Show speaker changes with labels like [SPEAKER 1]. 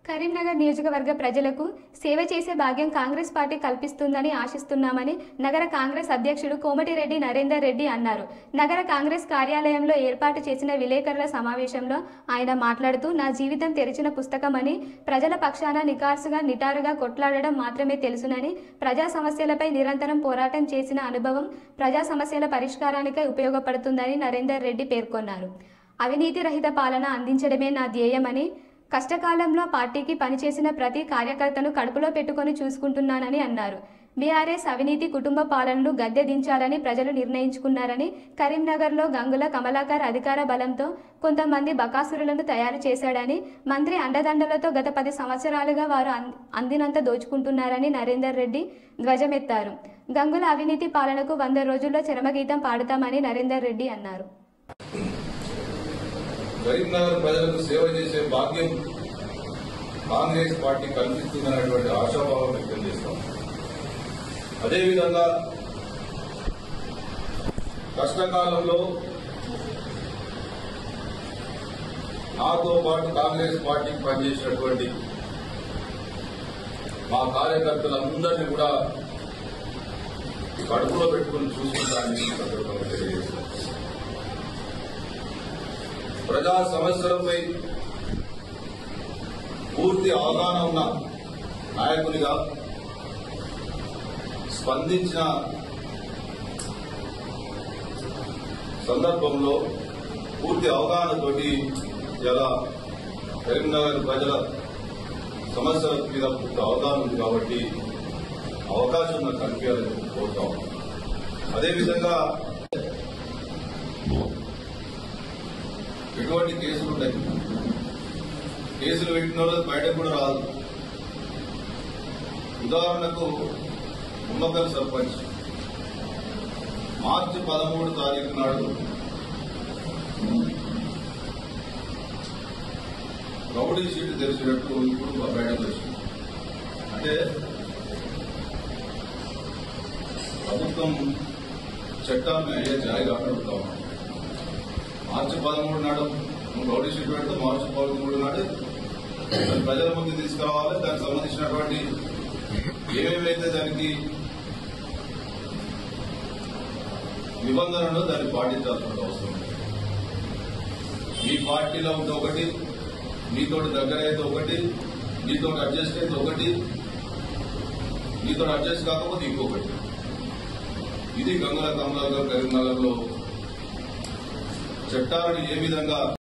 [SPEAKER 1] కరీంనగర్ నియోజకవర్గ ప్రజలకు సేవ చేసే భాగ్యం కాంగ్రెస్ పార్టీ కల్పిస్తుందని ఆశిస్తున్నామని నగర కాంగ్రెస్ అధ్యక్షుడు కోమటిరెడ్డి నరేందర్ రెడ్డి అన్నారు నగర కాంగ్రెస్ కార్యాలయంలో ఏర్పాటు చేసిన విలేకరుల సమావేశంలో ఆయన మాట్లాడుతూ నా జీవితం తెరిచిన పుస్తకమని ప్రజల పక్షాన నికార్సుగా నిటారుగా కొట్లాడడం మాత్రమే తెలుసునని ప్రజా సమస్యలపై నిరంతరం పోరాటం చేసిన అనుభవం ప్రజా సమస్యల పరిష్కారానికై ఉపయోగపడుతుందని నరేందర్ రెడ్డి పేర్కొన్నారు అవినీతి రహిత పాలన అందించడమే నా ధ్యేయమని కష్టకాలంలో పార్టీకి పనిచేసిన ప్రతి కార్యకర్తను కడుపులో పెట్టుకొని చూసుకుంటున్నానని అన్నారు బీఆర్ఎస్ అవినీతి కుటుంబ పాలనను గద్దె దించాలని ప్రజలు నిర్ణయించుకున్నారని కరీంనగర్లో గంగుల కమలాకర్ అధికార బలంతో కొంతమంది బకాసురులను తయారు చేశాడని మంత్రి అండదండలతో గత పది సంవత్సరాలుగా వారు అం- అందినంత దోచుకుంటున్నారని నరేందర్ రెడ్డి ధ్వజమెత్తారు గంగుల అవినీతి పాలనకు వంద రోజుల్లో చరమగీతం పాడుతామని నరేందర్ రెడ్డి అన్నారు
[SPEAKER 2] కరీంనగర్ ప్రజలకు సేవ చేసే భాగ్యం కాంగ్రెస్ పార్టీ కల్పిస్తుందనేటువంటి ఆశాభావం వ్యక్తం చేస్తాం అదేవిధంగా కష్టకాలంలో నాతో పాటు కాంగ్రెస్ పార్టీకి పనిచేసినటువంటి మా కార్యకర్తలందరినీ కూడా కడుపులో పెట్టుకుని చూసుకుంటానని ఈ సందర్భంగా తెలియజేస్తున్నాం ప్రజా సమస్యలపై పూర్తి అవగాహన ఉన్న నాయకునిగా స్పందించిన సందర్భంలో పూర్తి అవగాహనతోటి ఇలా కరీంనగర్ ప్రజల సమస్యల మీద పూర్తి అవగాహన ఉంది కాబట్టి అవకాశం నాకు కనిపించాలని కోరుతాం అదేవిధంగా ఎటువంటి కేసులు ఉంటాయి కేసులు పెట్టిన వాళ్ళు బయటకు కూడా రాదు ఉదాహరణకు ఉమ్మకల్ సర్పంచ్ మార్చి పదమూడు తారీఖు నాడు రౌడీ షీట్ తెరిచినట్టు ఇప్పుడు బయటకు వచ్చింది అంటే ప్రభుత్వం చట్టాన్ని అయ్యే జాయిగా అడుగుతా ఉన్నాం మార్చి పదమూడు నాడు నువ్వు రౌడీ షీట్ పెడితే మార్చి పదమూడు నాడు దాన్ని ప్రజల ముందు తీసుకురావాలి దానికి సంబంధించినటువంటి ఏమేమైతే దానికి నిబంధనలు దాన్ని పాటించాల్సిన అవసరం ఉంది. మీ పార్టీలో ఉంటే ఒకటి మీతో దగ్గర అయితే ఒకటి మీతో అడ్జస్ట్ అయితే ఒకటి మీతో అడ్జస్ట్ కాకపోతే ఇంకొకటి ఇది గంగల కమలాగర్ కరీంనగర్లో చట్టాలను ఏ విధంగా